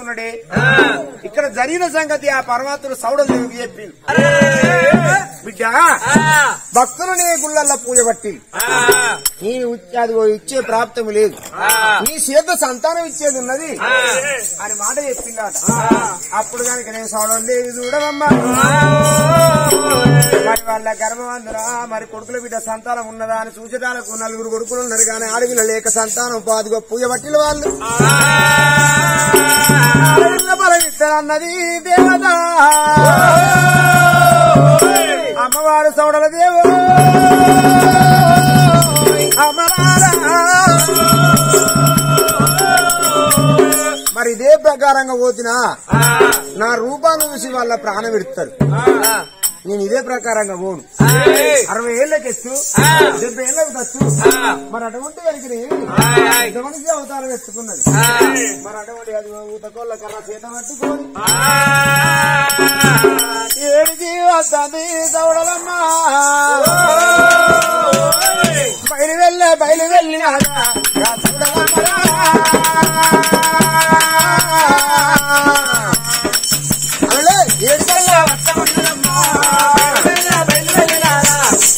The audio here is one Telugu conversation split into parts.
ఉన్నాడే ఇక్కడ జరిగిన సంగతి ఆ పరమాత్ముడు సౌడదేవికి చెప్పింది బిడ్డ భక్తులు నీ గుళ్ళల్లో పూజ పట్టి నీ ఉచ్- అది ఓ ఇచ్చే ప్రాప్తము లేదు నీ చేత సంతానం ఇచ్చేది ఉన్నది అని మాట చెప్పిందట అప్పుడు కనుక నేను సౌడదేవి చూడవమ్మా మరి వాళ్ళ గర్భవంతురా మరి కొడుకుల బిడ్డ సంతానం ఉన్నదా అని సూచనాలకు నలుగురు కొడుకులు ఉన్నారు కానీ ఆడపిల్ల లేక సంతానం పాదుగా పూజ పట్టిన వాళ్ళు ఆడపిల్ల బలమిస్తానన్నది దేవత అమ్మవారు సౌడల దేవు అమ్మవారా మరి ఇదే ప్రకారంగా పోతినా నా రూపాన్ని చూసి వాళ్ళ ప్రాణం పెడతారు నేను ఇదే ప్రకారంగా పోను అరవై ఏళ్ళకి ఎత్తు డెబ్బై ఏళ్ళకి తచ్చు మరి అటువంటి కలిగిన ఎంతమందికి అవతారం ఎత్తుకున్నది మరి అటువంటి అది ఊతకోళ్ళ కర్ర చేత పట్టుకొని ఏడికి వస్తుంది దౌడలమ్మా బయలు వెళ్ళే బయలు వెళ్ళి అలా ఏడుకల్లా వస్తామన్నదమ్మా బయలు వెళ్ళినారా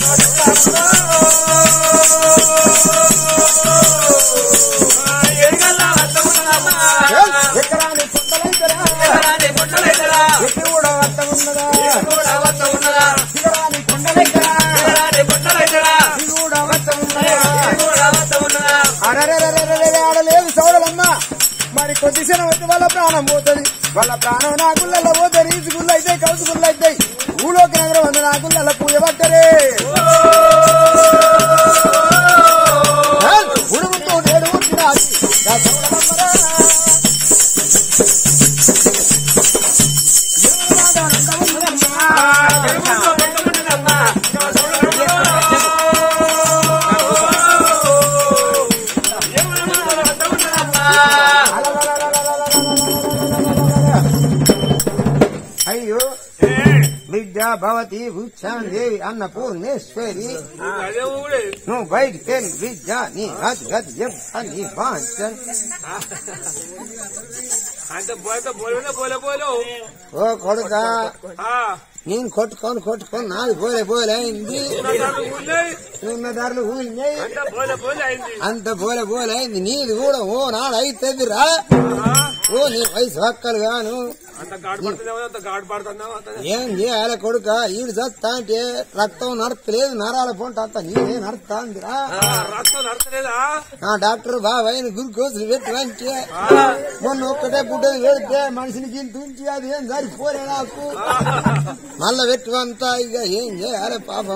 ఎకరాని పుట్టలైతరా ఎట్టి కూడా వస్తమున్నదా ఎకరాని కొండలైతరా ఇది కూడా వస్తమున్నదా అరరరరరరరే ఆడలేదు సౌడలమ్మ మరి కొద్ది క్షణం వచ్చి వాళ్ళ ప్రాణం పోతుంది వాళ్ళ ప్రాణం నా గుళ్ళల్లో పోతే రీచు గుళ్ళు అయితే కౌసు గుళ్ళు అయితే ఊలోకి నగరం ఉంది నా గుళ్ళల్లో పూజ పట్టరే ఉడుగుతూ నేడు ఉట్టినాది నా సౌడలమ్మరా. అయ్యో బిడ్డ భవతి భూక్షాందేవి అన్నపూర్ణేశ్వరి నువ్వు బయటికి వెళ్ళి బిడ్డ నీ గతి గతి చెప్ప నీ వాంఛన్ అంటే పోతే పోలే పోలే పోలే ఓ కొడుక నేను కొట్టుకొని కొట్టుకొని నాది పోలే పోలే అయింది ఉన్న ధరలు ఊరినాయి అంటే పోలే పోలే అయింది అంత పోలే పోలే అయింది నీది కూడా ఓ నాడు అయితుంది రా ఓ నీ వయసు హక్కలు గాను అంత గాడు పడుతున్నావా అంత గాడు పడుతున్నావా అంత ఏం చేయాలి కొడుక ఈడు చస్తా అంటే రక్తం నడతలేదు నరాల పొంట అంత నీదే నడుస్తాందిరా రక్తం నడతలేదా ఆ డాక్టర్ బాబాయ్ గురుకోసులు పెట్టి అంటే మొన్న ఒక్కటే పుట్టది పెడితే మనిషిని గిన్ తుంచి అది ఏం సరిపోలే నాకు మళ్ళా పెట్టువంతా ఇక ఏం చేయాలి పాపం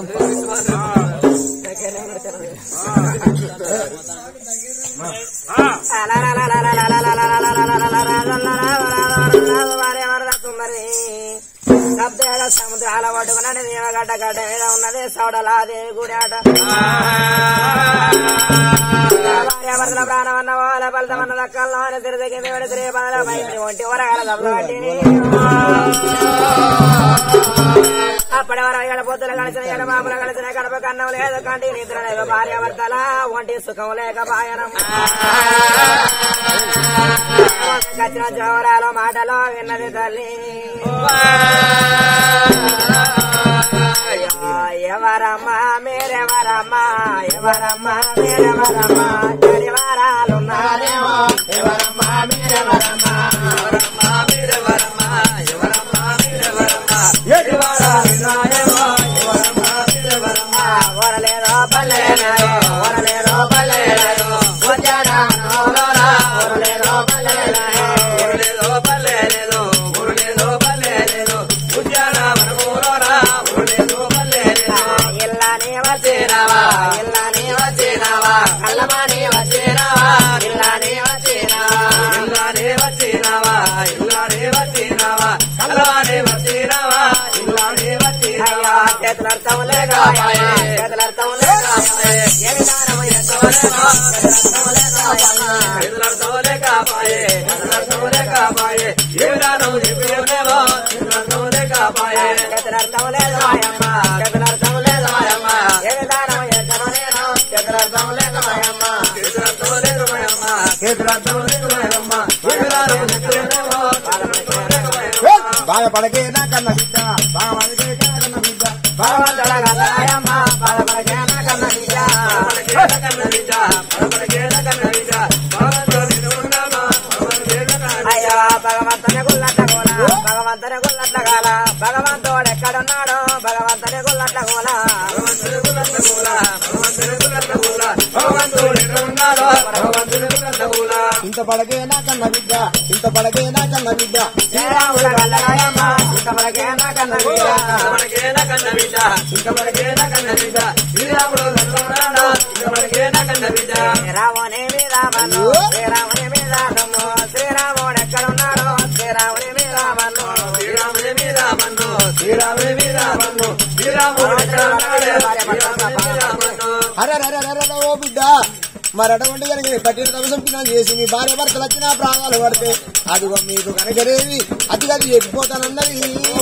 సముద్రాల పట్టుకున్నాడు నీవగడ్డ గడ్డ మీద ఉన్నది సౌడలాది గుడాట భార్యాభర్తల ప్రాణమన్న వాళ్ళ ఫలితమన్న దక్కల్లో అని తిరిగి వేడి తిరిగి పదల మైత్రి ఒంటి వరగాల దెబ్బలు అప్పటి వరకు ఏడ పొద్దులు కలిసిన ఏడ మామూలు కలిసిన కడప కన్నం లేదు కంటి నిద్ర లేదు భార్యాభర్తల ఒంటి సుఖం లేక పాయనం కచ్చిన జోరాలు మాటలో విన్నది తల్లి ఎవరమ్మా మీరెవరమ్మా ఎవరమ్మా మీరెవరమ్మా చడివారాలున్నారేమో ఎవరమ్మా మీరెవరమ్మా ఎవరమ్మా మీరెవరమ్మా ఎవరమ్మా మీరెవరమ్మా చడివారాలున్నారేమో ఎవరమ్మా మీరెవరమ్మా ఓరలేదో పల్లెనాయో ఓరలేదో పల్లెనాయో వచ్చాడా ఓరరా ఓరలేదో పల్లెనాయో ఓరలేదో పల్లెలేదు ఓరలేదో పల్లెలేదు వచ్చాడా మనమోరరా ఓరలేదో పల్లెలేదు ఇల్లాని వచ్చేరావా ఇల్లాని వచ్చేరావా కళ్ళమాని వచ్చేరావా ఇల్లాని వచ్చేరావా ఇల్లాని వచ్చేరావా ఇల్లాని వచ్చేరావా కళ్ళమాని వచ్చేరావా ఇల్లాని వచ్చేరావా చేతులర్థం లేక చేతులర్థం లేక ఏ విధానం ఎత్తవలేమో చేతులర్థం లేకపాయే చేతులర్థం లేకపాయే ఏ విధానం చెప్పలేమో చేతులర్థం లేకపాయే చేతులర్థం లేదు మాయమ్మ చేతులర్థం లేదు మాయమ్మ ఏ విధానం ఎత్తవలేమో చేతులర్థం లేక మాయమ్మ చేతులర్థం లేదు మాయమ్మ చేతులర్థం లేదు మాయమ్మ ఏ విధానం చెప్పలేమో బాధపడకే నా కన్న బిడ్డ బాధపడకే నా కన్న బిడ్డ భగవంతుడ గల్లాయమ్మ బాధపడకే నా కన్న బిడ్డ అయ్యో భగవంతుని గుల్లట్ల గోల భగవంతుని గుల్లట్ల గాల భగవంతుడు ఎక్కడున్నాడు భగవంతుని గుల్లట్ల గోల ఇంత పడకే నా కన్న బిడ్డ ఇంత పడకే నా కన్న బిడ్డ శ్రీరాముడు గల్లాయమ్మ ఇంతవరకే నా కన్న బిడ్డ శ్రీరాముని మీద మను శ్రీరాముని మీద నమ్ము శ్రీరాముడు ఎక్కడున్నాడు శ్రీరాముని మీద మను అరే అరే అరే అరే ఓ బిడ్డ మరి అటువంటి కనుక కట్టిన తమసం చేసి మీ భార్య భర్తలు వచ్చిన ప్రాణాలు పడితే అదిగో మీకు కనుకనేది అది అది చెప్పిపోతానన్నది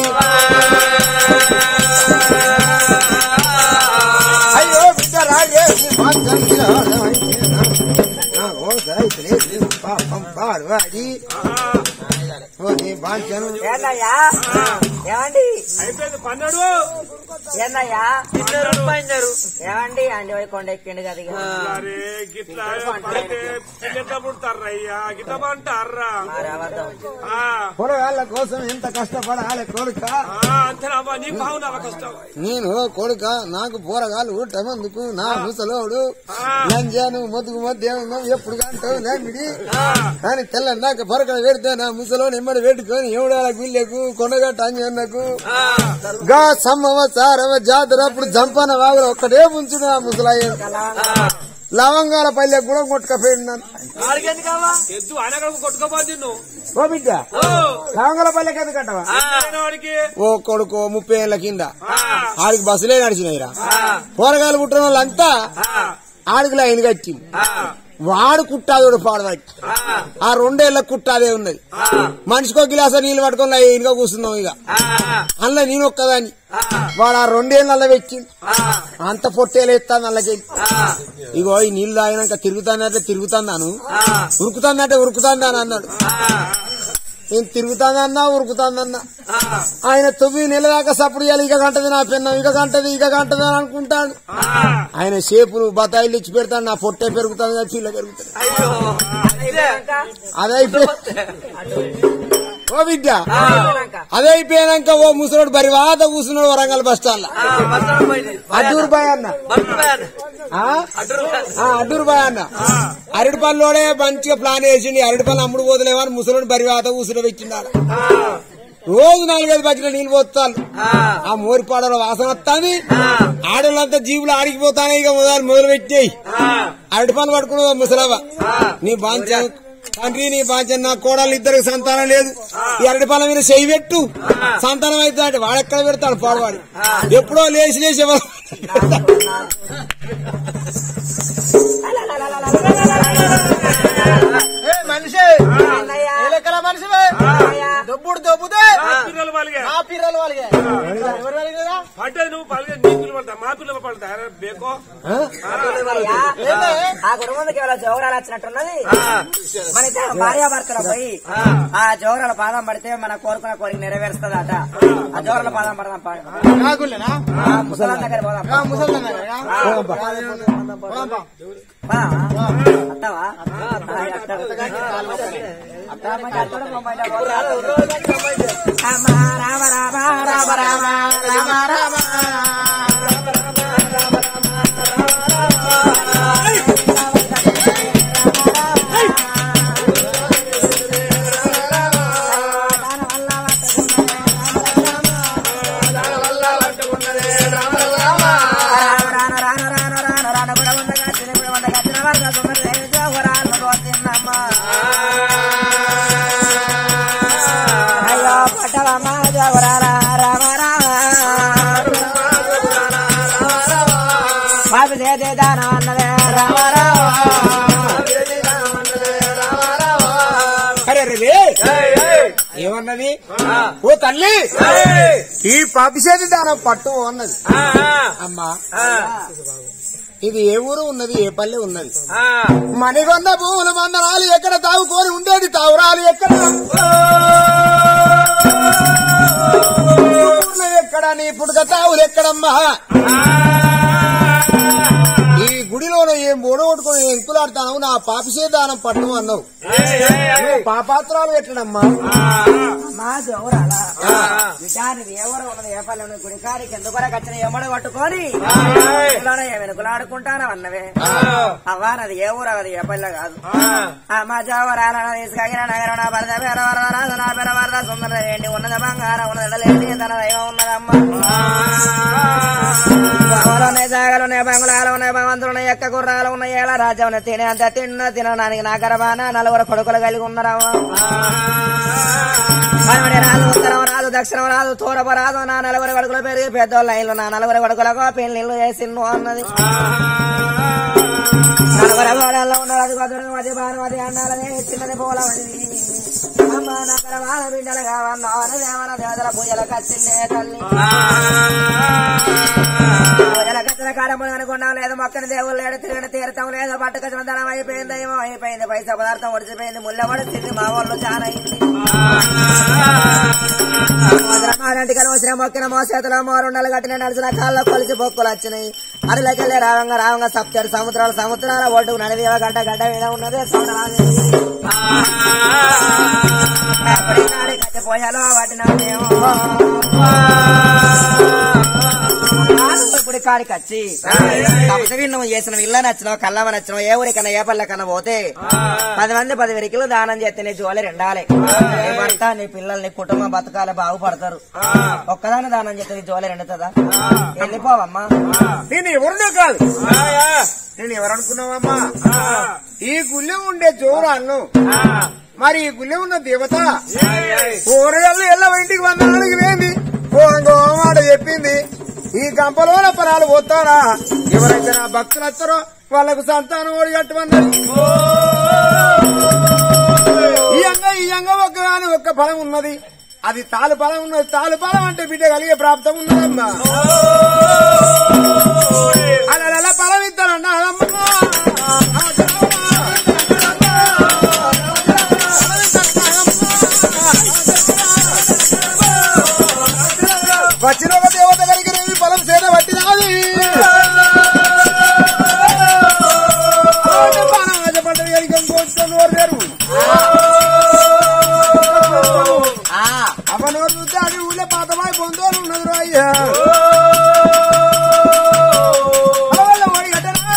అయ్యో బిడ్డ రాజే పాపం పాడు అది ఓ నీ బాంచను ఏందయ్యా ఏమండి అయిపోయింది పన్నాడు ఏందయ్యా ఏమండి అండి పోయి కొండ ఎక్కిండు కదా ఇక. అరే గిట్లా పడితే పిల్లెట్లా పుడతారయ్యా గిట్ల అంటారా మరి అబద్ధం పొరగాళ్ళ కోసం ఎంత కష్టపడాలి కొడుక అంతేనమ్మా నీకు బాగున్నావా కష్టం నేను కొడుక నాకు పోరగాలు ఊటమందుకు నా ముసలోడు లంజాను మొద్దుకు మధ్య ఎప్పుడు కంటావు నమ్మిడి కానీ తెల్లన్నాక పొరకలు పెడితే నా ముసలోని ఎమ్మడి పెట్టుకొని ఎవడాల గుళ్ళకు కొండగట్ట అంజన్నకు గా సమ్మవ సారవ జాతర అప్పుడు జంపన వాగులు ఒక్కటే ఉంచుడు ఆ ముసలాయ లవంగాల పల్లెకు కూడా కొట్టుకపోయింది నన్ను ఎద్దు అనగడ కొట్టుకోపోతే నిన్ను ఓ బిడ్డ లవంగాల పల్లెకి ఎందుకు కట్టవా ఆయన వాడికి ఓ కొడుకు ముప్పై ఏళ్ల కింద ఆడికి బస్సులే నడిచినాయిరా పోరగాయలు పుట్టిన వాళ్ళంతా ఆడికి లైన్ కట్టింది వాడు కుట్టాదోడు పాడవాడి ఆ రెండేళ్ల కుట్టాదే ఉన్నది మనిషికో గిలాస నీళ్ళు పట్టుకొని లైన్గా కూర్చున్నాం ఇక అందులో నేను ఒక్కదాన్ని వాడు ఆ రెండేళ్ళ పెట్టింది అంత పొట్టేలు ఎత్తాను అల్లకెళ్ళి ఇగో ఈ నీళ్లు తాగినాక తిరుగుతానంటే తిరుగుతాను ఉరుకుతానంటే ఉరుకుతాను అన్నాడు నేను తిరుగుతానన్నా ఉరుకుతానన్నా ఆయన తొమ్మిది నెలల దాకా సప్పుడు చేయాలి ఇక గంటది నా పెన్నం ఇక గంటది ఇక గంటది అని అనుకుంటాడు ఆయన షేపులు బతాయిలు ఇచ్చి పెడతాడు నా పొట్టే పెరుగుతుంది కదా పిల్ల పెరుగుతుంది అదే ఓ బిడ్డ అదే అయిపోయాక ఓ ముసలోడు బరి వాత కూర్చున్నాడు వరంగల్ బస్ స్టాండ్ అడ్డూరు బాయ్ అన్న ఆ? ఆ, అడ్డూరు బాయ్ అన్న అరటి పనులోనే మంచిగా ప్లాన్ వేసిండి అరటి పనులు అమ్ముడు పోతలేమని ముసలోడు బరి వాత కూర్చుని పెట్టిండాడు రోజు నాలుగైదు బకెట్ల నీళ్ళు పోతాను ఆ మోరిపాడలో వాసన వస్తాని ఆడవాళ్ళంతా జీవులు ఆడికిపోతానే ఇక మొదలు మొదలు పెట్టాయి అరటి పనులు పట్టుకున్న ముసలవ్వ నీ బాంచ తండ్రి నీ బాంచ నా కోడలు ఇద్దరికి సంతానం లేదు ఈ అరటి పనుల మీద చెయ్యి పెట్టు సంతానం అయితే అంటే వాడెక్కడ పెడతాడు పాడవాడు ఎప్పుడో లేచి లేచి ఎవరు మనిషి ఎలకల మనిషి దొబ్బుడు దొబ్బుతే పిల్లలు వాళ్ళకి ఆ పిర్రలు వాళ్ళకి ఎవరు వాళ్ళకిరా పడ్డది నువ్వు పలిగే నీ పిల్లలు పడతా మా పిల్లలు పడతా బేకో ఆ కుటుంబానికి ఎవరో జోగరాలు వచ్చినట్టున్నది మన ఇద్దరు భార్యాభర్తలు పోయి ఆ జోగరాల పాదం పడితే మన కోరుకున్న కోరిక నెరవేరుస్తుందట ఆ జోగరాల పాదం పడదాం పా. కాకులేనా ఆ ముసలాం దగ్గర పోదాం పా. ముసలి పా. అత్తావా ఆ, అత్తా. అత్తా, అమ్మాయి అత్తడు, బొమ్మాయి అత్తడు. రామ రామ రామ రామ రామ రామ రామ రాను రాను రాను రాను రాను కూడా ఉండగా తిని కూడా ఉండగా తిన వరకు సుమరి దేవి జోహరాలు పోతిన్నమ్మ. అయ్యో పట్టవమ్మ జోహరాల రామ రామ. పాపి చేతి దానం అన్నదే రామ రామ. అరే రే ఏమన్నది ఓ తల్లి ఈ పాపిసేది దానం పట్టు అన్నది అమ్మా ఇది ఏ ఊరు ఉన్నది ఏ పల్లె ఉన్నది మణిగొండ పూలు మందరాలు ఎక్కడ తావుకొని ఉండేది తావురాలు ఎక్కడ ఎక్కడ నీ పుట్టుక తావులు ఎక్కడమ్మా ఈ గుడిలోనూ ఏం ఓడగొట్టుకుని ఎంకులాడతాను నా పాపిసే దానం పట్టు అన్నావు నువ్వు పాపాత్రాలు ఎట్లనమ్మా మా గౌరాల విచారణ ఎవరు ఉన్నది ఏ పల్లె ఉన్నది గుడి కాడికి ఎందుకొరకు వచ్చిన ఎమ్మడ పట్టుకొని ఇంట్లోనే ఏ వెనుకలాడుకుంటాను అన్నవే అవ్వా నది ఏ ఊరు అది ఏ పల్లె కాదు అమ్మ జవరాల తీసుకగిన నగర నా భరత పేర వరద నా పేర వరద సుందర ఏంటి ఉన్నది బంగారం ఉన్నది లేదు తన దైవం ఉన్నదమ్మ బావలున్నాయి జాగలున్నాయి బంగుళాలు ఉన్నాయి భగవంతులు ఉన్నాయి ఎక్క గుర్రాలు ఉన్నాయి ఎలా రాజ్యం ఉన్నాయి తినే అంత తిన్న తినడానికి నా గర్భాన నలుగురు కొడుకులు కలిగి ఉన్నారమ్మ పడమటి రాదు ఉత్తరం రాదు దక్షిణం రాదు తూరపు రాదు నా నలుగురు కొడుకులు పెరిగి పెద్దోళ్ళ ఇల్లు నా నలుగురు కొడుకులకు పెళ్లిళ్ళు చేసిండు అన్నది నలుగురు గోడల్లో ఉన్నది కొద్దురు మధ్య భానుమతి అన్నాలనే చిన్నది పూలమది అమ్మ నగర వాళ్ళ బిడ్డలు కావన్నా దేవన దేవతల పూజలకు వచ్చిందే తల్లి పూజల కచ్చిన కారములు అనుకున్నాం లేదు మొక్కని దేవుళ్ళు లేడు తిరిగిన తీర్థం లేదు పట్టుకొచ్చిన ధనం అయిపోయింది ఏమో అయిపోయింది పైసా పదార్థం ఒడిచిపోయింది ముళ్ళ పడిచింది మా వాళ్ళు చాలా అయింది మారింటికి వచ్చిన మొక్కిన మోసేతలో మోరుండలు కట్టిన నడిచిన కాళ్ళ కొలిసి బొక్కులు వచ్చినాయి అడలకెళ్ళి రావంగా రావంగా సప్తారు సముద్రాలు సముద్రాల ఒడ్డుకు నడివి గడ్డ గడ్డ మీద ఉన్నది సౌందరాలు కట్టిపోయాలో వాటినేమో ఇప్పుడు కాడికి వచ్చి కాకపోతే నువ్వు చేసిన ఇళ్ళ నచ్చినావు కళ్ళవ నచ్చినావు ఏ ఊరికన్నా ఏ పల్లెకన్నా పోతే పది మంది పది వెరికలు దానం చేస్తే నీ జోలి రెండాలి నీ భర్త నీ పిల్లలు నీ కుటుంబం బతకాలి బాగుపడతారు ఒక్కదాని దానం చేస్తే నీ జోలి రెండుతుందా వెళ్ళిపోవమ్మా నేను ఎవరినో కాదు నేను ఎవరనుకున్నావమ్మా ఈ గుళ్ళె ఉండే జోరాలను మరి ఈ గుళ్ళె ఉన్న దేవత కూరగాయలు ఎల్ల ఇంటికి వందనానికి వేంది ఓ మాట చెప్పింది ఈ గంపలోన పరాలు పోతారా ఎవరైతే నా భక్తులు వచ్చారో వాళ్ళకు సంతానం ఓడిగట్టమన్నది ఈ అంగ ఈ అంగ ఒక్క గాని ఒక్క ఫలం ఉన్నది అది తాలు ఫలం ఉన్నది తాలు ఫలం అంటే బిడ్డ కలిగే ప్రాప్తం ఉన్నదమ్మా అలా అలా ఫలం ఇస్తారన్నా వచ్చిన ఒక దేవత కలిగి రేవి ఫలం చేత పట్టినాది పడ్డది కలిగి ఇంకొచ్చుకొని వరలేరు అవనోరు చూస్తే అది ఊళ్ళో పాతమాయి పొందోరు ఉన్నది రో అయ్యా అవల్ల ఓడి గడ్డనా,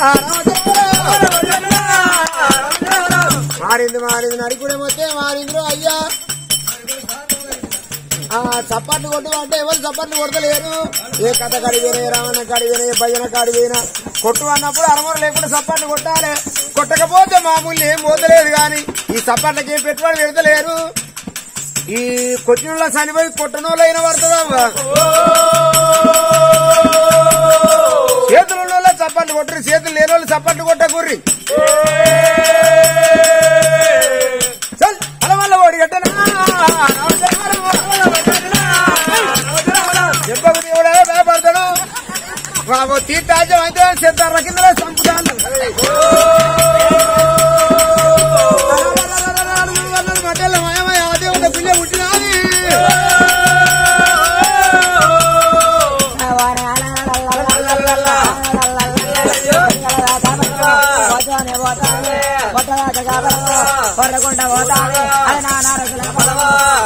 మారింది మారింది నడికుడే మొత్తే మారింది రో అయ్యా ఆ చప్పట్లు కొట్టు అంటే ఎవరు చప్పట్లు కొడతలేరు ఏ కథ కడిగినా రావణ కడిగినా ఏ భజన కడిగినా కొట్టు అన్నప్పుడు అరమర లేకుండా చప్పట్లు కొట్టాలి కొట్టకపోతే మామూలు ఏం పోతలేదు గాని ఈ చప్పట్లకి ఏం పెట్టుబడి పెడతలేరు ఈ కొట్టిన చనిపోయి కొట్టనోళ్ళైన పడుతుందమ్మా చేతులు ఉన్న వాళ్ళు చప్పట్లు కొట్టరు చేతులు లేని వాళ్ళు చప్పట్లు కొట్టకూర్రి చల్ అల వల్ల ఓడి గట్టనా చెప్పకు దేవుడే భయపడతాడు బాబు తీర్థాజ్యం అయితే సిద్ధార్థ కింద చంపుతాను మధ్యలో మయమయ దేవుడు పిల్ల పుట్టినాది కొట్టకుండా పోతాది అది నా నారకుల పొలవా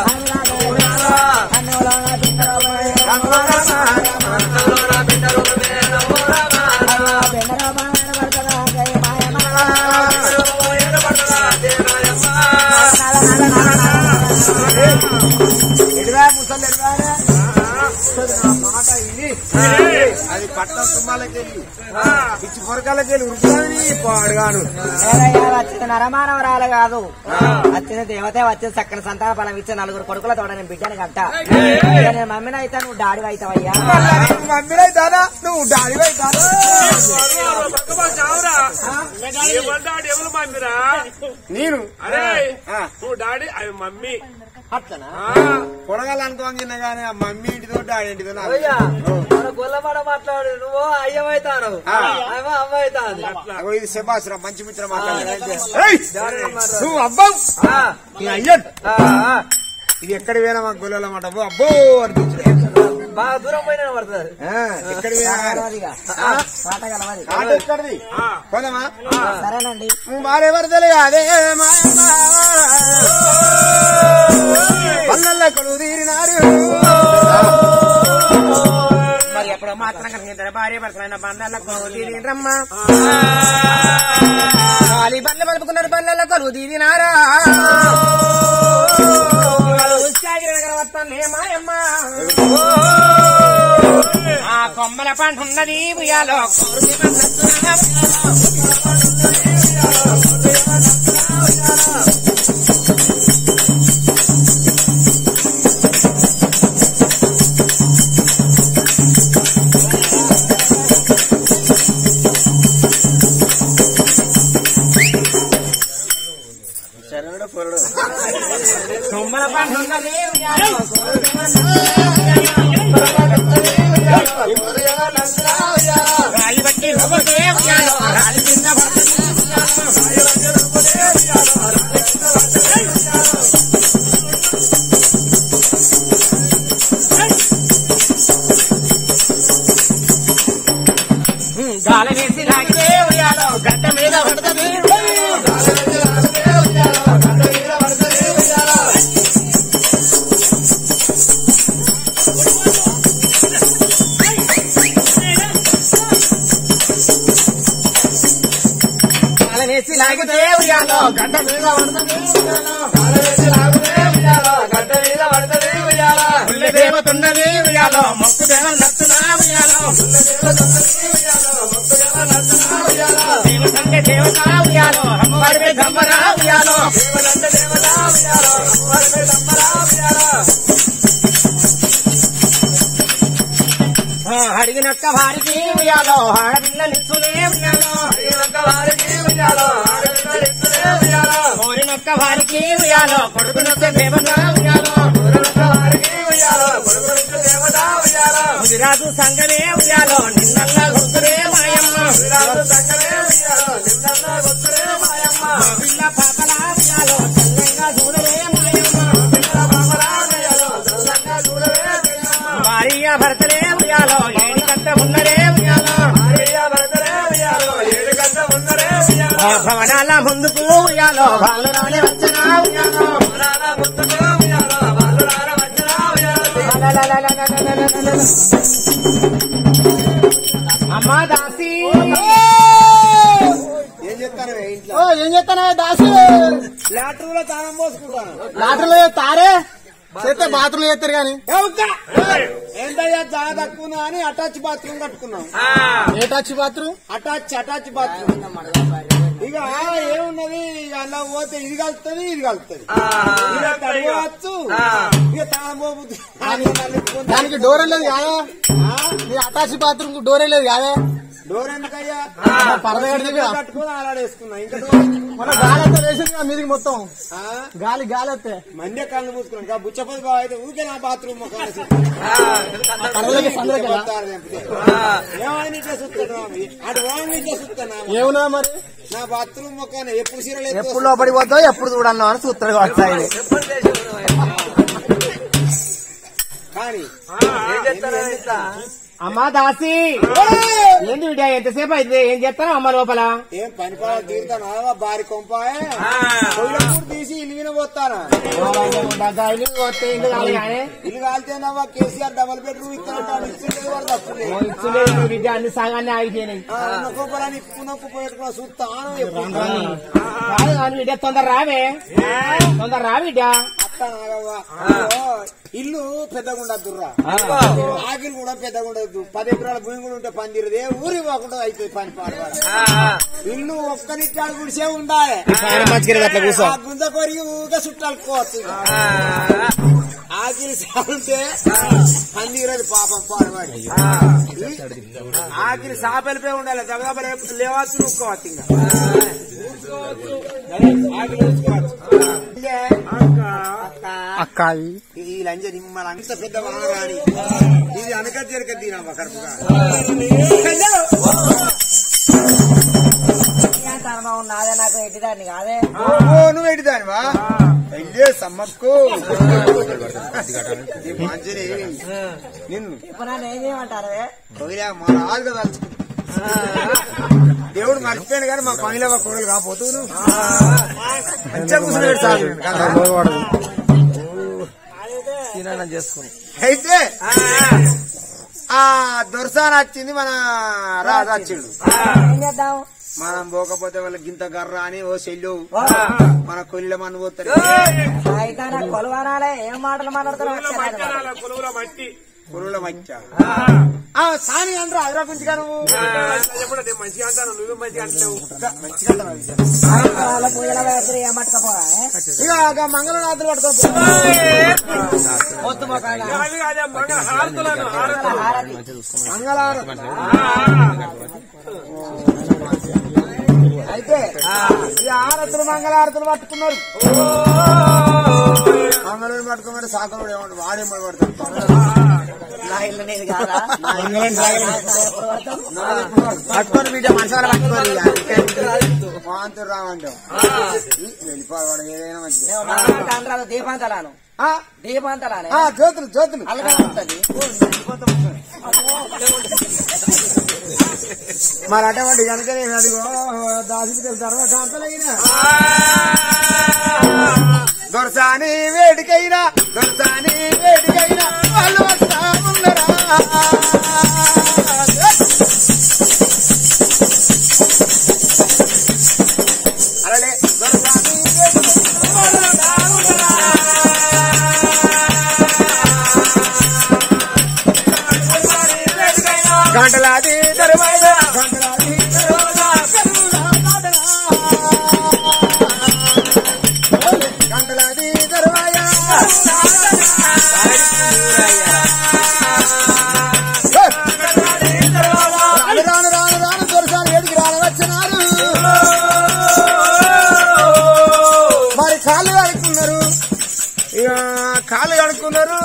ఎడివా ముసలి ఎడివారా నా మాట ఇది అది పట్టణం తుమ్మాలకి వెళ్ళి పిచ్చి పొరకాలకి వెళ్ళి ఉరుకుతాని పాడుగాను ఏదయ్యా వచ్చింది నరమానవరాలు కాదు వచ్చింది దేవతే వచ్చింది చక్కని సంతాన ఫలం ఇచ్చే నలుగురు కొడుకుల తోడ నేను బిడ్డని కట్ట ఇక నేను మమ్మీని అయితే నువ్వు డాడీ అవుతావయ్యా మమ్మీరైతానా నువ్వు డాడివైతానా చావురా ఏమంటాడు ఎవరు మమ్మీరా నేను అరే ఆ. నువ్వు డాడీ అవి మమ్మీ అట్లనా ఆ, పొడగాలనుకోంగిన కానీ ఆ మమ్మీ ఇంటిదో డాడీ ఇంటిదో నాకు అయ్యా తెలియదు. మన గొల్లమాట మాట్లాడు నువ్వు అయ్యమైతాను ఆ. అమ్మ అమ్మ అవుతాను అట్లా అగో ఇది శబాసురా మంచి మిత్రం మాట్లాడు ఆ, ఏయ్! నువ్వు అబ్బావు ఆ, నీ అయ్యన్ ఆ, ఆ. ఇది ఎక్కడ పోయినా మాకు గొల్లల మాట అబ్బో అబ్బో అనిపించదు బాగా దూరం పోయినా పడుతుంది ఆ, ఎక్కడికి పోయినా గలవదిగా. ఆ? పాట గలవది ఆట ఎక్కడిది ఆ. పోదామా సరేనండి వారెవరు తెలియ అదే పల్లెల్లో కొలువు తీరినారు మరి ఎప్పుడో మాత్రం కలిగిన భార్య భర్తలైన బండల కొలువు తీరినరమ్మ ఖాళీ బండ్లు పలుపుకున్నారు బండ్ల కొలువు తీరినారా మాయమ్మ ఆ కొమ్మల పంట ఉన్నది ఉయ్యాలో కొమ్మల పంట ఉన్నది ఉయ్యాలో రాయి బట్టి రవ్వకే ఉయ్యాలో రాయి కింద పడుతుంది గాలి వేసి లాగితే ఉయ్యాలో గడ్డ మీద పడుతుంది గాలి వేసి లాగితే ఉయ్యాలో గడ్డ మీద పడుతుంది ఉల్లి దేవతున్నది ఉయ్యాలో మొక్కు దేవలు నచ్చునా ఉయ్యాలో దేవతంటే దేవత ఉయ్యాలో అమ్మవారిపై గంబరా ఉయ్యాలో ఆ, అడిగినక్క వారికి ఉయ్యాలో ఆడపిల్లలిచ్చునే ఉయ్యాలో కోరినక్క వారికి ఉయ్యాలో కొడుకునొక్క దేవత ఉయ్యాలో గుజరాతు సంగమే ఉయ్యాలో నిన్నల్లా గుర్తురే మాయమ్మ మా పిల్ల పాపల ఉయ్యాలో చల్లంగా చూడరే మాయమ్మ భార్య భర్తలే ఉయ్యాలో ఏడికంత ఉన్నరే ఉయ్యాలో ఆ భవనాల ముందుకు ఉయ్యాలో వాళ్ళు రానే వచ్చనా ఉయ్యాలో అమ్మా దాసి ఏం చెప్తాను ఇంట్లో ఏం చేస్తానా దాసి లాటరీలో తాళం పోసుకుంటాను లాటరీలో తారే చేస్తే బాత్రూమ్ చేస్తారు కానీ ఏంటయ్యా చాలా తక్కువ అని అటాచ్ బాత్రూమ్ కట్టుకున్నాం ఏ touch bathroom attach attach bathroom ఇక ఏమున్నది ఇక అలా పోతే ఇది కలుస్తుంది ఇది కలుస్తుంది ఇక తడవచ్చు ఇక తాళం పోబుద్ది దానికి డోర్ లేదు కాదా మీ అటాచ్ బాత్రూమ్ కు డోర్ లేదు కాదా డోర్ ఎందుకయ్యా పరద కడితే కట్టుకుని అలాడేసుకున్నా ఇంకా డోర్ మన గాలి అంతా వేసింది కదా మీదికి మొత్తం ఆ? గాలి గాలి వస్తే మండే కళ్ళు మూసుకున్నాను ఇంకా బుచ్చపతి బాబు అయితే ఊకే నా బాత్రూమ్ ముఖం పరదలకి సందలకి ఏమని ఇట్లా చూస్తాడు అటు వాడిని ఇట్లా చూస్తాను ఏమున్నా మరి నా బాత్రూమ్ ముఖాన్ని ఎప్పుడు సీరలు ఎప్పుడు లోపలికి పోతావు ఎప్పుడు చూడన్నా అని చూస్తాడు కావచ్చు ఆయన కానీ ఏం చేస్తారా ఇట్లా అమ్మా దాసి ఏంది బిడ్డ ఎంతసేపు అయితే ఏం చేస్తాను అమ్మ లోపల ఏం పని పని తీరుతాను బారి కొంపాయే పొయ్యిలప్పుడు తీసి ఇల్లు పోతానా డైలీ వస్తే ఇంటి కాదు కానీ ఇల్లు కాలితేనవ్వా కేసీఆర్ డబల్ బెడ్రూమ్ ఇస్తాడు ఇచ్చింది వాడు తప్పులే ఓ ఇచ్చులేదు బిడ్డ అన్ని సగాన్ని ఆగిపోయినాయి నొక్కోపరాని ఇప్పు నొక్కు పోయేట్టుకున్నా చూస్తాను ఎప్పుడు కాదు కానీ బిడ్డ తొందర రావే తొందర రా బిడ్డ అత్త నాగవ్వ. ఓ, ఇల్లు పెద్దగా ఉండద్దుర్రా ఆకిలు కూడా పెద్దగా ఉండదు పది ఎకరాల భూమి కూడా ఉంటే పని తీరదు ఏ ఊరి పోకుండా అవుతుంది పని పాడవాడ ఇల్లు ఒక్క నిత్యాలు గుడిసే ఉండాలి అట్లా కూర్చో ఆ గుంత కొరిగి ఊగా చుట్టాలుకోవచ్చు ఆకిలి సాగుతే పని తీరదు పాపం పాడవాడి ఆకిలి సాపెలిపై ఉండాలి దగదబ లేవచ్చు ఊక్కోవచ్చు ఇంకా అదే, ఆకిలి ఊసుకోవచ్చు ఇదే, అక్కాయి ఈ లంజ నిమ్మల అంత పెద్ద వాన గాని ఇది అనక జరక తినమ్మ కడుపుగా నాదే నాకు ఎట్టిదాన్ని కాదే ఓ నువ్వు ఎడిదానివా అయ్యే సమ్మక్కు ఈ మంచిని నిన్ను ఇప్పుడు నన్ను ఏం చేయమంటారు కొగిలా మా రాజుగా తలుచుకో దేవుడు మర్చిపోయాడు కానీ మా పనిలో మా కొడుకు కాపోతూ మంచిగా కూర్చున్నాడు సార్ తినడం చేసుకుని అయితే ఆ దొరసాన్ వచ్చింది మన రాజు వచ్చిండు ఏం చేద్దాం మనం పోకపోతే వాళ్ళ గింత గర్ర అని ఓ చెల్లు మన కొల్లిలో మన పోతారు అయితే నాకు కొలవనాలే ఏం మాటలు మాట్లాడుతున్నావు మధ్యాహ్నాల కొలువుల మట్టి కొలువుల మధ్య ఆ సాని అనరా హైదరా గురించి నువ్వు ఎప్పుడు నేను మంచిగా అంటాను నువ్వు మంచిగా అంటావు మంచిగా అంటున్నావు. వాళ్ళ పూజల వేసి ఏం పట్టుకపోవా ఇక ఇక మంగళనాథులు పట్టుకో పొద్దు మొక్కలు అవి కాదే మంగళ హారతులను హారతులు హారతి మంగళవారం అయితే ఈ ఆరతులు మంగళారతులు పట్టుకున్నారు మంగళూరు పట్టుకోమంటే సాకరుడు ఏమంటాడు వాడేమో పడతాడు నా ఇల్లు నీది కాదా పట్టుకొని బిడ్డ మనుషులు పట్టుకోరు వాంతుడు రామంటాం వెళ్ళిపోవాడు ఏదైనా మంచిది అంటారు దీపాంతలాను ఆ, దీపాంతలానే ఆ, జ్యోతులు జ్యోతులు అలగా ఉంటది మరి అటువంటి కనుక నేను అదిగో దాసి ధర్మకాంతలైన దొరసాని వేడికైనా దొరసాని వేడికైనా వాళ్ళు వస్తా ఉన్నరా అలాగే దొరసాని వేడికైనా వాళ్ళు వస్తా ఉన్నరా. గంటలాది దర్వాజా గంటలాది దర్వాజా గంటలాది దర్వాజా రాను రాను రాను రాను దొరసాను వేడికి రానవచ్చినారు మరి కాళ్ళు కడుక్కున్నారు ఇక కాళ్ళు కడుక్కున్నారు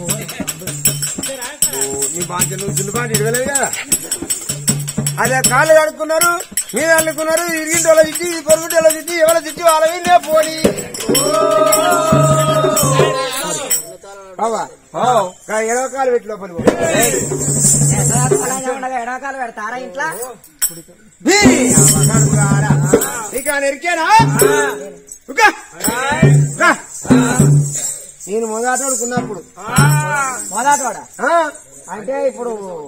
నీ బాధ్యత నువ్వు దున్నుబాటు ఇడవలేదు కదా అదే కాళ్ళు కడుక్కున్నారు మీరు అల్లుకున్నారు ఇరిగింటి వాళ్ళ తిట్టి పొరుగుటి వాళ్ళ తిట్టి ఎవరి తిట్టి వాళ్ళ వీళ్ళే పోని బాబా ఎడవ కాలు పెట్టి లోపలి పో. ఉండగా ఎడవకాలు పెడతారా ఇంట్లో భీ! అవ్వ కడుపు కారా. ఇక నెరికేనా ఉక్క. ఉక్క. నేను మొదటోడుకున్నప్పుడు మొదటోడ ఆ, అంటే ఇప్పుడు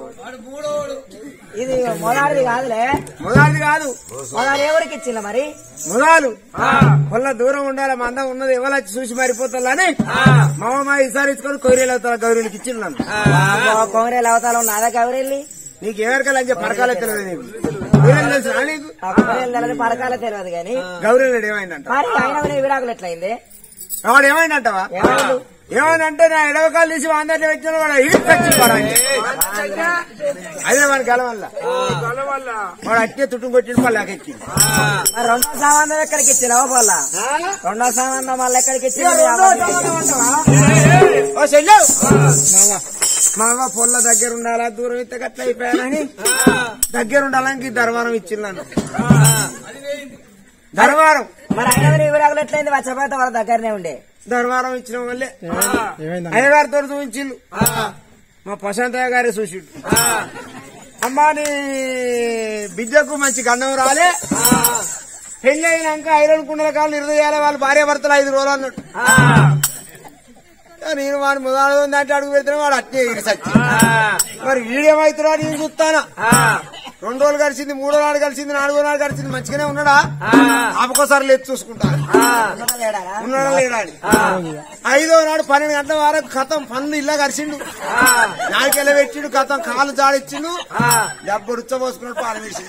ఇది మొదటిది కాదులే మొదటిది కాదు మొదటి ఎవరికి ఇచ్చింది మరి మొదలు కొల్ల దూరం ఉండాలి మందం ఉన్నది ఎవరు వచ్చి చూసి మారిపోతాలని మా అమ్మ ఈసారి ఇచ్చుకొని కొయ్యలు అవుతారు గౌరీలకి ఇచ్చిండు నన్ను కోమరేలు అవతాలు ఉన్నదా గౌరెల్లి నీకు ఎవరికల్ అని చెప్పి పరకాలే తెలియదు నీకు గౌరీలు తెలుసా నీకు ఆ కోమరేలు తెలని పరకాలే తెలియదు కానీ గౌరీలు ఏమైందంట మరి ఆయన కూడా విడాకులు ఎట్లయింది వాడు ఏమైందంటవా ఏమైంది? ఏమైందంటే నా ఎడవకాలు తీసి వాందరి వ్యక్తులు వాడు ఇడికి వచ్చి అదే మన గల వల్ల తల వల్ల వాడు అట్టే తుట్టు కొట్టిండు మళ్ళీ ఎక్కింది మరి రెండో సామాన్యం ఎక్కడికి ఇచ్చినావు పోల రెండో సామాన్యం మళ్ళీ ఎక్కడికి ఇచ్చింది ఓ చెల్లు మా అవ్వ పొల్ల దగ్గర ఉండాలా దూరం ఇస్తే గట్ల అయిపోయానని దగ్గర ఉండాలని ధర్మారం ఇచ్చిండు నన్ను ధర్మారం మరి ఆయన కూడా విడాకులు ఎట్లయింది వచ్చపోతే వాళ్ళ దగ్గరనే ఉండే ధర్మారం ఇచ్చిన వాళ్ళే అయ్యగారితో చూపించిండు మా ప్రశాంతయ్య గారే చూసిండు అమ్మా నీ బిడ్డకు మంచి గండం రాలే పెళ్లి అయినాక ఐరన్ కుండల కాళ్ళు ఇరవై వాళ్ళు భార్య భర్తలు ఐదు రోజులు అన్నాడు నేను వాడు ముదాడు ఉందంటే అడుగు పెడితే వాడు అట్టే ఇరిసచ్చి మరి వీడేమవుతున్నా నేను చూస్తానా రెండు రోజులు కలిసింది మూడో నాడు కలిసింది నాలుగో నాడు కలిసింది మంచిగానే ఉన్నాడా ఆపకోసారి లేదు చూసుకుంటా లేడారా? ఉన్నాడా లేడా అని ఐదో నాడు పన్నెండు గంటల వరకు కథం పనులు ఇల్లా కరిచిండు నాలుకెళ్ళ పెట్టిండు కథం కాలు జాడిచ్చిండు డబ్బు ఉచ్చబోసుకున్నాడు పాలు వేసిండు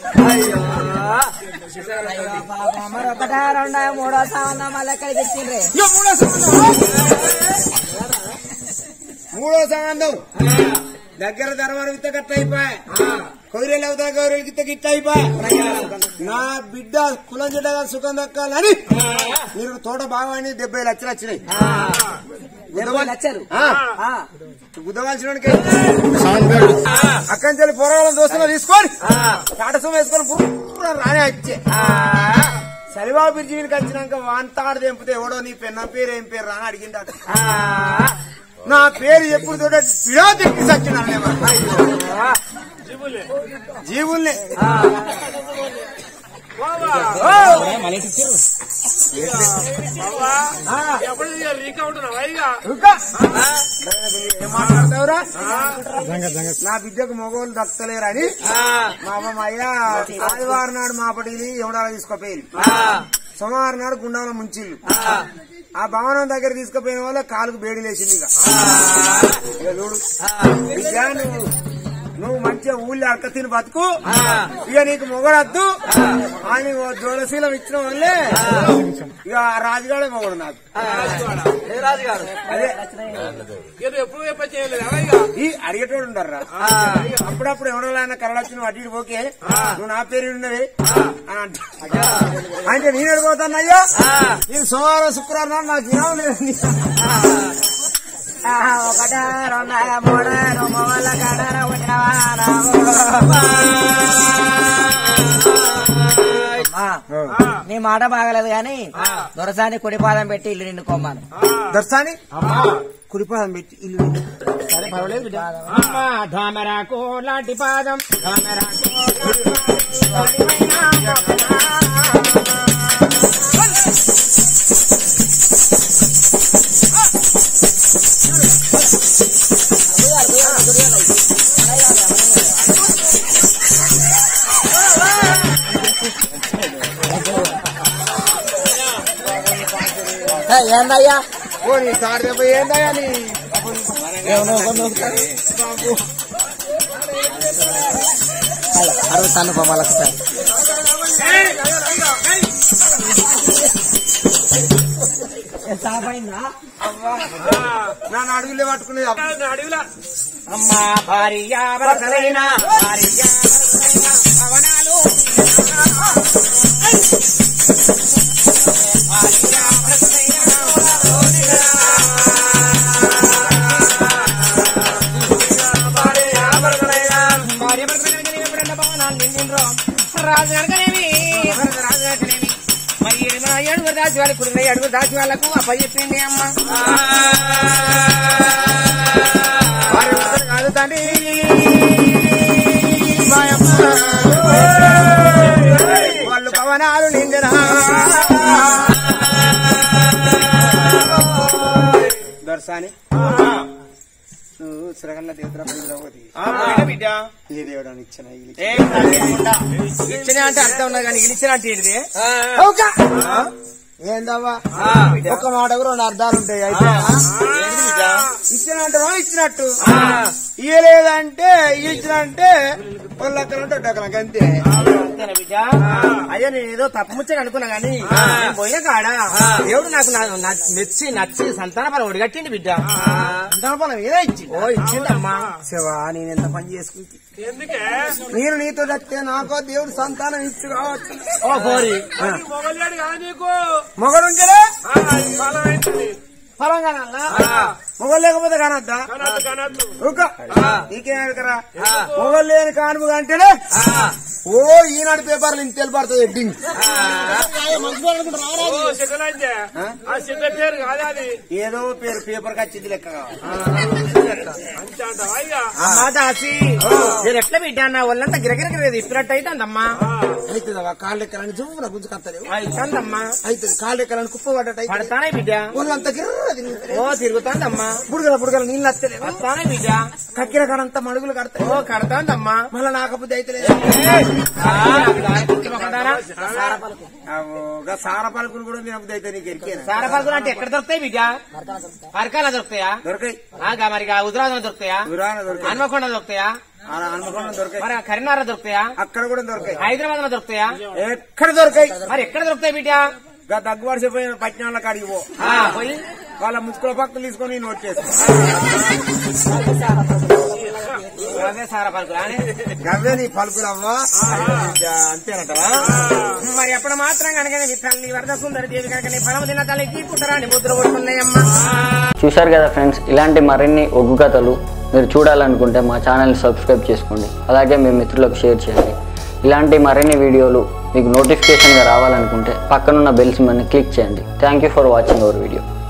అయ్యో పాపం. మరి ఒకటా రెండా మూడో సామాన్యం మళ్ళీ ఎక్కడికి ఇచ్చిండ్రే ఇక మూడో సంబంధం మూడో సంబంధం దగ్గర ధర్మాన్ని విత్త గట్ట అయిపోయా కొదిరేలు అవుతా గౌరీలకి ఇత్త గిట్ట అయిపోయా నా బిడ్డ కులం చెడ్డగా సుఖం దక్కాలని మీరు తోట బాగా డెబ్బై లక్షలు వచ్చినాయి డెబ్బై లక్షలు ఆ, ఆ. గుద్దవలసిన అక్కడి నుంచి పొరగాలం దోస్తులు తీసుకొని టాట సుమ వేసుకొని పుర్ర రానే వచ్చే సలివా బ్రిడ్జికి వచ్చినాక వాంతాడు తెంపితే ఎవడో నీ పెన్న పేరు ఏం పేరు రా అని అడిగిందట నా పేరు ఎప్పుడు చూడ పిడా తిరిగి సచ్చినాడే జీవులే జీవుల్ని బావా ఓ! బావా ఎప్పుడు రీకౌంట్ ఇక ఇంకా? ఏం మాట్లాడతావురా నా బిడ్డకు మగవాళ్ళు దక్కలేరని మా అమ్మ మా అయ్య ఆదివారం నాడు మా పటికి ఎవడాల తీసుకోపోయి సోమవారం నాడు గుండంలో ముంచిల్లు ఆ భవనం దగ్గర తీసుకుపోయిన వల్ల కాలుకు వేడి లేచింది ఇక ఇక చూడు బిడ్డ నువ్వు నువ్వు మంచిగా ఊళ్ళో అక్క తిని బతుకు ఇక నీకు మొగడద్దు అని ఓ జోడశీలం ఇచ్చిన వల్లే ఇక ఆ రాజుగాడే మొగడు నాకు ఏ రాజుగారు అదే ఇది ఎప్పుడు ఎప్పుడు చేయలేదు అలా ఇక ఈ అడిగేటోడు ఉండారా అప్పుడప్పుడు ఎవరైనా కరడొచ్చిన అటు ఇటు పోకే నువ్వు నా పేరు ఉన్నది అని అంట. అంటే నేను వెళ్ళిపోతాను అయ్యో నేను సోమవారం శుక్రవారం నాడు నాకు విరామం లేదు ఒకట రెండు మూడు మొగల కడర నీ మాట బాగలేదు గాని దొరసాని కుడి పాదం పెట్టి ఇల్లు నిండుకోమాను దర్శాని కుడిపాదం పెట్టి ఇల్లు పెట్టు. సరే పర్వాలేదు బిడ్డ. అమ్మా, ధామరాకు లాంటి పాదం ధామరాకు ఏందయ్యా ఓ నీ తాడు దెబ్బ ఏందయ్యా నీ అడుగుతాను మళ్ళీ సార్ సాపైందా నన్ను అడుగులే పట్టుకునేది అబ్బా. అడవిలా అమ్మా భార్య భర్తలైన భార్య భవనాలు భార్య భర్తలైన ఎప్పుడన్నా భవనాలు నిండిండ్రో రాజు కనుకనేవి భరత రాజు కనుకనేవి మరి ఏడు మన ఏడుగురు దాచి వాళ్ళకి కుడిన ఏడుగురు దాచి వాళ్ళకు అప్ప చెప్పింది అమ్మ వారి వద్దకు కాదు తండ్రి మాయమ్మ. వాళ్ళు భవనాలు నిండినా దర్శాని నువ్వు శ్రగల్ల దేవతల పూజలవతి బిడ్డ ఏ దేవుడాన్ని ఇచ్చిన ఏ ఇచ్చిన అంటే అర్థం ఉన్నది కానీ ఇచ్చిన అంటే ఏంటిది ఏందవ్వా ఒక మాట రెండు అర్థాలు ఉంటాయి అయితే ఇచ్చినంటే ఇచ్చినట్టు ఇయ్యలేదంటే ఇచ్చినంటే వాళ్ళక్కలంటే డక్కలకి అంతే అంతేనా బిడ్డ అయ్యో నేను ఏదో తప్పు ముచ్చని అనుకున్నా గానీ నేను పోయిన కాడ దేవుడు నాకు నా- నా- నచ్చి నచ్చి సంతాన ఫలం ఒడిగట్టింది బిడ్డ సంతాన ఫలం ఏదో ఇచ్చి ఓ ఇచ్చిందమ్మా శివా నేను ఎంత పని చేసుకుంటే ఎందుకే నేను నీతో చస్తే నాకో దేవుడు సంతానం ఇచ్చు కావచ్చు ఓ పోరి మొగలేడు కదా నీకు మొగడుంటేనే ఆ, ఈ ఫలం ఏంటిది ఫలం కానల్లా మొగలు లేకపోతే కానొద్దా కనద్దు కనద్దు ఊక నీకేం ఎడకరా మొగలు లేని కానుపు అంటేనే ఓ ఈనాడు పేపర్లు ఇంత తెలిపడుతుంది హెడ్డింగ్ ఓ సిద్ధలంటే ఆ సిద్ధ పేరు కాదా అది ఏదో పేరు పేపర్ వచ్చింది లెక్క కావాలి. అంతే అంటావా ఇక అమ్మా దాసి నేను ఎట్లా బిడ్డ నా ఒళ్ళంతా గిరగిరగిరేది ఇప్పినట్టు అవుతుందమ్మా అవుతుందవ్వ కాళ్ళు ఎక్కలని జుమ్మున గుంజుకత్తలేవు అవుతుందమ్మా అవుతుంది కాళ్ళు ఎక్కలని కుప్ప పడ్డట్టు పడతానే బిడ్డ ఒళ్ళంతా గిర్ర తిరుగుతుంది ఓ తిరుగుతాందమ్మా బుడగల బుడగల నీళ్ళు వస్తలేవు వస్తానే బిడ్డ కక్కిన కాడంతా మడుగులు కడతాయి ఓ కడతాందమ్మా మళ్ళా నాకపోతే అయితే ఆ, నాకు దారి పుట్టి మొక్కదానా? సార పలుకులు కూడా తినకపోతే అయితే నీకు ఎరికేనా సార పలుకులు అంటే ఎక్కడ దొరుకుతాయి బిడ్డ అరకాల దొరుకుతాయా దొరకాయి ఆగా మరి ఉదరాదన దొరుకుతాయా గురాన దొరకాయి హన్మకొండ దొరుకుతాయా అలా అనుకోవడం దొరకాయి మరి కరీంనగర్ దొరుకుతాయా అక్కడ కూడా దొరకాయి హైదరాబాద్ లో దొరుకుతాయా ఎక్కడ దొరకాయి మరి ఎక్కడ దొరుకుతాయి బిడ్డ గా దగ్గువడిసిపోయిన పట్నాల కాడికి పో ఆ, పోయి వాళ్ళ ముచ్చుకుల పక్కలు తీసుకొని నోట్ చేసుకో అవే సార పలుకులు అని గవ్వే నీ పలుకులు అవ్వా అంతేనటవా మరి ఎప్పుడు మాత్రం కనుక నీ తల్లి వరద సుందరి దేవి కనుక నీ ఫలం తిన్న తల్లికి పుట్టరాని ముద్ర కొడుతున్నాయమ్మా చూశారు కదా ఫ్రెండ్స్ ఇలాంటి మరిన్ని ఒగ్గు కథలు మీరు చూడాలనుకుంటే మా ఛానల్ని సబ్స్క్రైబ్ చేసుకోండి అలాగే మీ మిత్రులకు షేర్ చేయండి ఇలాంటి మరిన్ని వీడియోలు మీకు నోటిఫికేషన్గా రావాలనుకుంటే పక్కనున్న బెల్ సింబల్ని క్లిక్ చేయండి thank you for watching our video